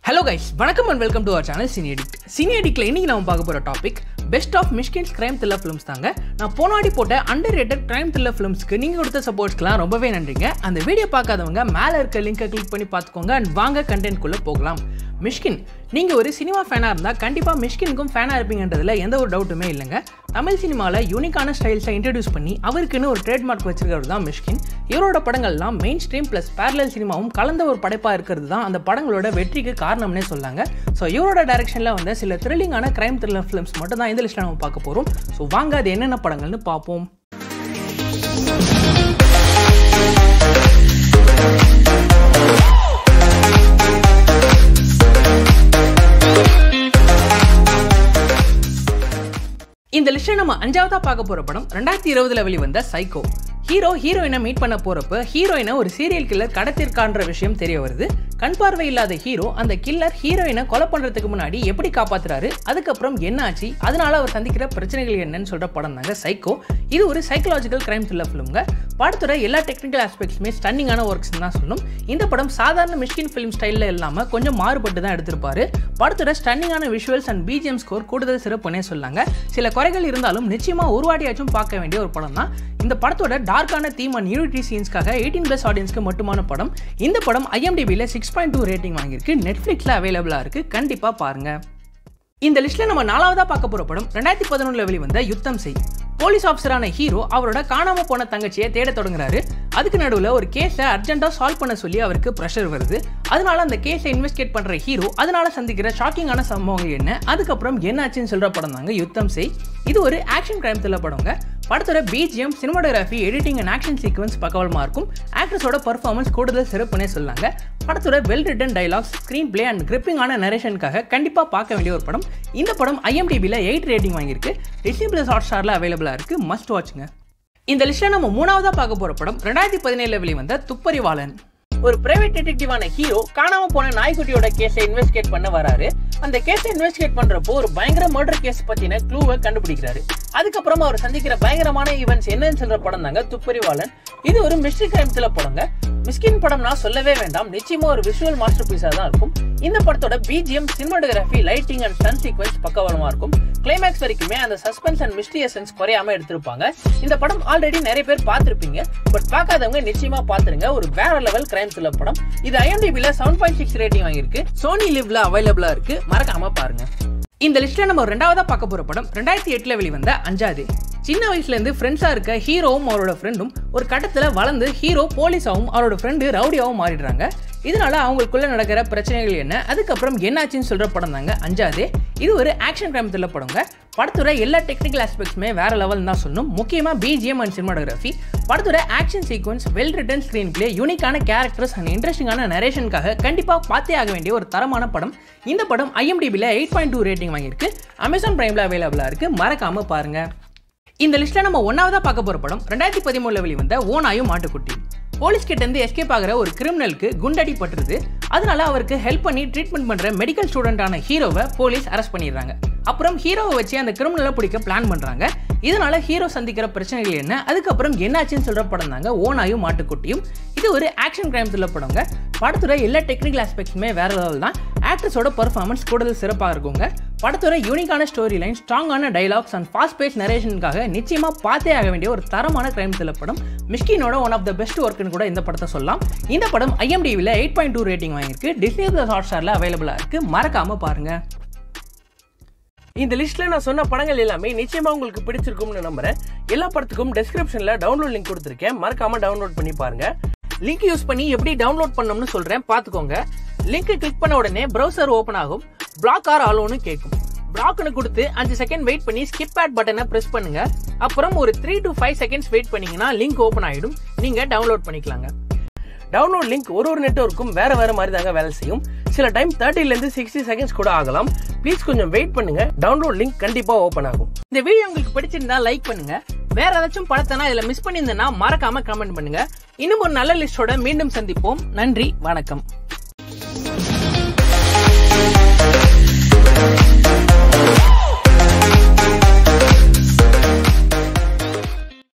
hello guys வணக்கம் and welcome to our channel Cineaddict சினியடிக்ல இன்னைக்கு நம்ம பார்க்க போகிற topic best of Mysskin's crime thriller films தாங்க நான் போனாடி போட்ட அண்டர் ரேட்டட் கிரைம் த்ரில்லர் ஃபிலிம்ஸ்க்கு நீங்கள் கொடுத்த சப்போர்ட்ஸ்க்குலாம் ரொம்பவே நன்றிங்க அந்த வீடியோ பார்க்காதவங்க மேலே இருக்க லிங்கை கிளிக் பண்ணி பார்த்துக்கோங்க அண்ட் வாங்க கண்டென்ட்குள்ளே போகலாம் மிஷ்கின் நீங்கள் ஒரு சினிமா ஃபேனாக இருந்தால் கண்டிப்பாக மிஷ்கினுக்கும் ஃபேனாக இருப்பீங்கன்றதுல எந்த ஒரு டவுட்டுமே இல்லைங்க தமிழ் சினிமாவில் யூனிக்கான ஸ்டைல்ஸை இன்ட்ரடியூஸ் பண்ணி அவருக்குன்னு ஒரு ட்ரேட்மார்க் வச்சிருக்கிறது தான் மிஷ்கின் இவரோட படங்கள்லாம் மெயின் ஸ்ட்ரீம் ப்ளஸ் பேரலல் சினிமாவும் கலந்த ஒரு படைப்பாக இருக்கிறது தான் அந்த படங்களோட வெற்றிக்கு காரணம்னே சொல்லாங்க ஸோ இவரோட டைரக்ஷனில் வந்த சில த்ரில்லிங்கான கிரைம் த்ரில்லர் ஃபிலிம்ஸ் மட்டும் தான் இந்த லிஸ்ட்டில் நம்ம பார்க்க போகிறோம் ஸோ வாங்க அது என்னென்ன படங்கள்னு பார்ப்போம் இந்த லிஸ்ட்டில் நம்ம அஞ்சாவதா பார்க்க போகிற படம் ரெண்டாயிரத்தி இருபதுல வெளிவந்த சைக்கோ ஹீரோ ஹீரோயினை மீட் பண்ண போறப்ப ஹீரோயினை ஒரு சீரியல் கில்லர் கடத்திருக்கான்ற விஷயம் தெரிய வருது கண் பார்வை இல்லாத ஹீரோ அந்த கில்லர் ஹீரோயினை கொலை பண்றதுக்கு முன்னாடி எப்படி காப்பாத்துறாரு அதுக்கப்புறம் என்ன ஆச்சு அதனால அவர் சந்திக்கிற பிரச்சனைகள் என்னன்னு சொல்ற படம் தாங்க சைக்கோ இது ஒரு சைக்கலாஜிக்கல் கிரைம் த்ரில்லர் ஃபிலிம்ங்க படத்தோட எல்லா டெக்னிக்கல் ஆஸ்பெக்ட்ஸுமே ஸ்டன்னிங்கான ஒர்க்ஸ் தான் சொல்லணும் இந்த படம் சாதாரண மிஷ்கின் ஃபிலிம் ஸ்டைலில் இல்லாமல் கொஞ்சம் மாறுபட்டு தான் எடுத்திருப்பாரு படத்தோட ஸ்டன்னிங்கான விஷுவல்ஸ் அண்ட் பிஜிஎம் ஸ்கோர் கூடுதல் சிறப்புனே சொல்லாங்க சில குறைகள் இருந்தாலும் நிச்சயமா ஒரு வாட்டியாச்சும் பார்க்க வேண்டிய ஒரு படம் தான் இந்த படத்தோட டார்க்கான தீம் அண்ட் யூனிட்டி சீன்ஸ்க்காக எயிட்டீன் பிளஸ் ஆடியன்ஸ்க்கு மட்டுமான படம் இந்த படம் ஐஎம்டிபியில் சிக்ஸ் பாயிண்ட் டூ ரேட்டிங் வாங்கியிருக்கு நெட்ஃப்ளிக்ஸில் அவைலபிளாக இருக்கு கண்டிப்பாக பாருங்க இந்த லிஸ்ட்ல நம்ம நாலாவதா பார்க்க போற படம் ரெண்டாயிரத்தி பதினொன்றுல வெளிவந்த யுத்தம் செய் போலீஸ் ஆஃபீஸரான ஹீரோ அவரோட காணாம போன தங்கச்சியை தேட தொடங்குறாரு அதுக்கு நடுவில் ஒரு கேஸை அர்ஜென்ட்டாக சால்வ் பண்ண சொல்லி அவருக்கு ப்ரெஷர் வருது அதனால அந்த கேஸை இன்வெஸ்டிகேட் பண்ற ஹீரோ அதனால சந்திக்கிற ஷாக்கிங்கான சம்பவங்கள் என்ன அதுக்கப்புறம் என்னாச்சுன்னு சொல்ற படம் தாங்க யுத்தம் செய் இது ஒரு ஆக்ஷன் கிரைம் த்ரில்லர் படங்க படத்தோட BGM cinematography editing and action sequence பக்கவலமாக இருக்கும் ஆக்ட்ரஸோட பர்ஃபார்மன்ஸ் கூடுதல் சிறப்புனே சொல்லாங்க படத்தோட well written dialogues screenplay and கிரிப்பிங்கான நரேஷனுக்காக கண்டிப்பாக பார்க்க வேண்டிய ஒரு படம் இந்த படம் ஐஎம்டிபியில் எயிட் ரேட்டிங் வாங்கியிருக்கு டிஸ்னி பிளஸ் ஹாட் ஸ்டாரில் அவைலபிளாக இருக்குது மஸ்ட் வாட்சுங்க இந்த லிஸ்ட்டில் நம்ம மூணாவதாக பார்க்க போகிற படம் ரெண்டாயிரத்தி பதினேழில் வெளிவந்த துப்பறிவாளன் ஒரு பிரைவேட் டிடெக்டிவான ஹீரோ காணாம போன நாய்க்குட்டியோட கேஸை இன்வெஸ்டிகேட் பண்ண வராரு அந்த கேஸை இன்வெஸ்டிகேட் பண்றப்போ ஒரு பயங்கர மர்டர் கேஸ் பத்தின க்ளூவை கண்டுபிடிக்கிறாரு அதுக்கப்புறம் அவர் சந்திக்கிற பயங்கரமான ஈவெண்ட்ஸ் என்னன்னு சொல்ற படம் தாங்க துப்பறிவாளன் இது ஒரு மிஸ்ட்ரி கிரைம் த்ரில்லர் படங்க மிஸ்கின் படம்னா சொல்லவே வேண்டாம் நிச்சயமா ஒரு விஷுவல் மாஸ்டர் பீஸா தான் இருக்கும் இந்த படத்தோட BGM cinematography lighting and stun sequence பக்கவலமா இருக்கும் கிளைமேக்ஸ் வரைக்குமே அந்த சஸ்பென்ஸ் அண்ட் மிஸ்ட்ரி எசன்ஸ் குறையாம எடுத்திருப்பாங்க இந்த படம் ஆல்ரெடி நிறைய பேர் பார்த்திருப்பீங்க பட் பார்க்காதவங்க நிச்சயமா பாத்துருங்க ஒரு வேற லெவல் கிரைம் த்ரில்லர் படம் இது ஐஎம்டிபில செவன் பாயிண்ட் சிக்ஸ் ரேட்டிங் வாங்கியிருக்கு சோனி லிவ்ல அவைலபிளா இருக்கு மறக்காம பாருங்க இந்த லிஸ்ட்ல நம்ம ரெண்டாவதா பார்க்க போற படம் ரெண்டாயிரத்தி எட்டுல வெளிவந்த அஞ்சாது சின்ன வயசுல இருந்து ஃப்ரெண்ட்ஸா இருக்க ஹீரோவும் அவரோட ஃப்ரெண்டும் ஒரு கட்டத்துல வளர்ந்து ஹீரோ போலீஸாவும் அவரோட ஃப்ரெண்டு ரவுடியாவும் மாறிடுறாங்க இதனால அவங்களுக்குள்ள நடக்கிற பிரச்சனைகள் என்ன அதுக்கப்புறம் என்னாச்சுன்னு சொல்ற படம் தாங்க அஞ்சாதே இது ஒரு ஆக்ஷன் கிரைம் த்ரில்லர் படங்க படத்தோட எல்லா டெக்னிக்கல் ஆஸ்பெக்ட்ஸுமே வேற லெவல் தான் சொல்லணும் முக்கியமா பிஜிஎம் அண்ட் சினிமாட்டோகிராஃபி படத்தோட action sequence well written screenplay யூனிக்கான கேரக்டர்ஸ் அண்ட் இன்ட்ரெஸ்டிங்கான நரேஷனுக்காக கண்டிப்பாக பார்த்தே ஆக வேண்டிய ஒரு தரமான படம் இந்த படம் ஐஎம்டிபியில் எயிட் பாயிண்ட் டூ ரேட்டிங் வாங்கியிருக்கு அமேசான் பிரைமில் அவைலபிளாக இருக்கு மறக்காம பாருங்க இந்த லிஸ்ட்டில் நம்ம ஒன்றாவதாக பார்க்க போகிற படம் ரெண்டாயிரத்தி பதிமூணில் வெளிவந்த ஓனாயும் மாட்டுக்குட்டி போலீஸ் கிட்ட இருந்து எஸ்கேப் ஆகிற ஒரு கிரிமினலுக்கு குண்டடி பட்டுருது அதனால அவருக்கு ஹெல்ப் பண்ணி ட்ரீட்மெண்ட் பண்ற மெடிக்கல் ஸ்டூடெண்டான ஹீரோவை போலீஸ் அரெஸ்ட் பண்ணிடுறாங்க அப்புறம் ஹீரோவை வச்சு அந்த கிரிமினலை பிடிக்க பிளான் பண்றாங்க இதனால ஹீரோ சந்திக்கிற பிரச்சனைகள் என்ன அதுக்கப்புறம் என்னாச்சுன்னு சொல்ற படம் தாங்க ஓனாயும் மாட்டுக்குட்டியும் இது ஒரு ஆக்ஷன் கிரைம் த்ரில்லர் படங்க படத்தோட எல்லா டெக்னிக்கல் ஆஸ்பெக்ட்ஸுமே வேற லெவல் தான் ஆக்டர்ஸோட பர்ஃபார்மன்ஸ் கூடுதல் சிறப்பாக இருக்குங்க படத்தோட யூனிக்கான ஸ்டோரி லைன் ஸ்ட்ராங்கான டைலாக்ஸ் அண்ட் ஃபாஸ்ட் பேஸ் நரேஷனுக்காக நிச்சயமா பார்த்தே ஆக வேண்டிய ஒரு தரமான கிரைம் த்ரில்லர் படம் மிஷ்கினோட ஒன் ஆஃப் த பெஸ்ட் ஒர்க்னு கூட இந்த படத்தை சொல்லலாம் இந்த படம் ஐஎம்டிவியில் எயிட் பாயிண்ட் டூ ரேட்டிங் வாங்கியிருக்கு டிஸ்னி பிளஸ் ஹாட் ஸ்டாரில் அவைலபிளாக இருக்கு மறக்காம பாருங்க இந்த லிஸ்ட்ல நான் சொன்ன படங்கள் எல்லாமே நிச்சயமா உங்களுக்கு பிடிச்சிருக்கும்னு நம்புறேன் எல்லா படத்துக்கும் டெஸ்கிரிப்ஷன்ல டவுன்லோட் லிங்க் கொடுத்துருக்கேன் மறக்காம டவுன்லோட் பண்ணி பாருங்க லிங்க் யூஸ் பண்ணி எப்படி டவுன்லோட் பண்ணணும்னு சொல்றேன் பாத்துக்கோங்க லிங்க் கிளிக் பண்ண உடனே ப்ரௌசர் ஓபன் ஆகும் பிளாக் ஆர் ஆலோன்னு கேட்கும் பிளாக்னு கொடுத்து அஞ்சு செகண்ட் வெயிட் பண்ணி ஸ்கிப் ஆட் பட்டனை பிரஸ் பண்ணுங்க அப்புறம் ஒரு three to five seconds wait பண்ணீங்கன்னா லிங்க் ஓபன் ஆயிடும் நீங்க டவுன்லோட் பண்ணிக்கலாங்க டவுன்லோட் லிங்க் ஒரு ஒரு நெட்ஒர்க்கும் வேற வேற மாதிரி தாங்க வேலை செய்யும் சில டைம் தேர்ட்டில இருந்து சிக்ஸ்டி செகண்ட்ஸ் கூட ஆகலாம் ப்ளீஸ் கொஞ்சம் வெயிட் பண்ணுங்க டவுன்லோட் லிங்க் கண்டிப்பா ஓபன் ஆகும் இந்த வீடியோ உங்களுக்கு பிடிச்சிருந்தா லைக் பண்ணுங்க வேற ஏதாச்சும் படத்தை இதுல மிஸ் பண்ணியிருந்தேன்னா மறக்காம கமெண்ட் பண்ணுங்க இன்னும் ஒரு நல்ல லிஸ்டோட மீண்டும் சந்திப்போம் நன்றி வணக்கம்